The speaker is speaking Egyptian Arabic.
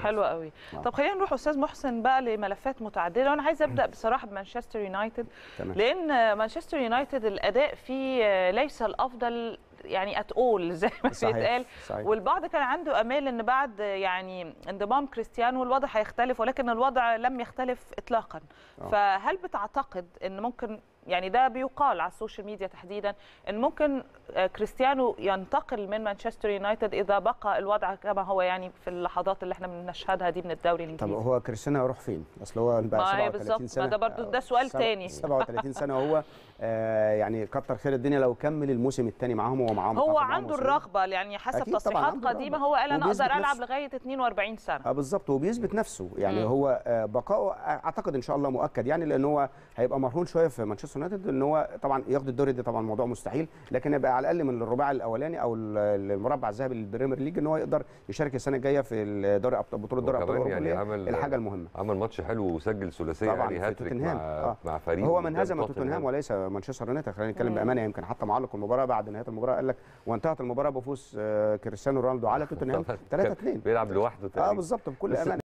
حلو قوي آه. طب خلينا نروح استاذ محسن بقى لملفات متعدده وانا عايزه ابدا بصراحه بمانشستر يونايتد تمام. لان مانشستر يونايتد الاداء فيه ليس الافضل يعني ات اول زي ما صحيح، بيتقال صحيح. والبعض كان عنده امال ان بعد يعني انضمام كريستيانو الوضع هيختلف ولكن الوضع لم يختلف اطلاقا آه. فهل بتعتقد ان ممكن يعني ده بيقال على السوشيال ميديا تحديدا ان ممكن آه، كريستيانو ينتقل من مانشستر يونايتد اذا بقى الوضع كما هو يعني في اللحظات اللي احنا بنشهدها دي من الدوري طب الانجليزي هو كريستيانو هيروح فين؟ اصل هو بقى ما هي 37 بالظبط، ما سنه ده برضو- ده سؤال سبعة- تاني. 37 سنه وهو آه يعني كتر خير الدنيا لو كمل الموسم الثاني معاهم هو معاهم هو أعتقد معاهم عنده موسمين. الرغبه يعني حسب أكيد طبعاً تصريحات عنده قديمه الرغبة. هو قال انا وبيثبت اقدر العب نفسه. لغايه 42 سنه اه بالظبط وبيثبت نفسه يعني مم. هو آه، بقائه اعتقد ان شاء الله مؤكد يعني لان هو هيبقى مرهون شويه في مانشستر يونايتد ان هو طبعا ياخد الدوري ده طبعا موضوع مستحيل لكن يبقى على الاقل من الرباع الاولاني او ال- المربع الذهبي للبريمير ليج ان هو يقدر يشارك السنه الجايه في الدوري أبطال- بطوله دوري ابطال وكمان اوروبا يعني اللي هي عمل الحاجه المهمه عمل ماتش حلو وسجل ثلاثيه طبعاً يعني في هاتريك توتنهام. مع آه. مع فريق هو من قدام هزم توتنهام وليس مانشستر يونايتد خلينا نتكلم مم. بامانه يمكن حتى معلق المباراه بعد نهايه المباراه قال لك وانتهت المباراه بفوز آه، كريستيانو رونالدو على توتنهام 3 2 بيلعب لوحده اه تقريبا بالظبط بكل بس امانه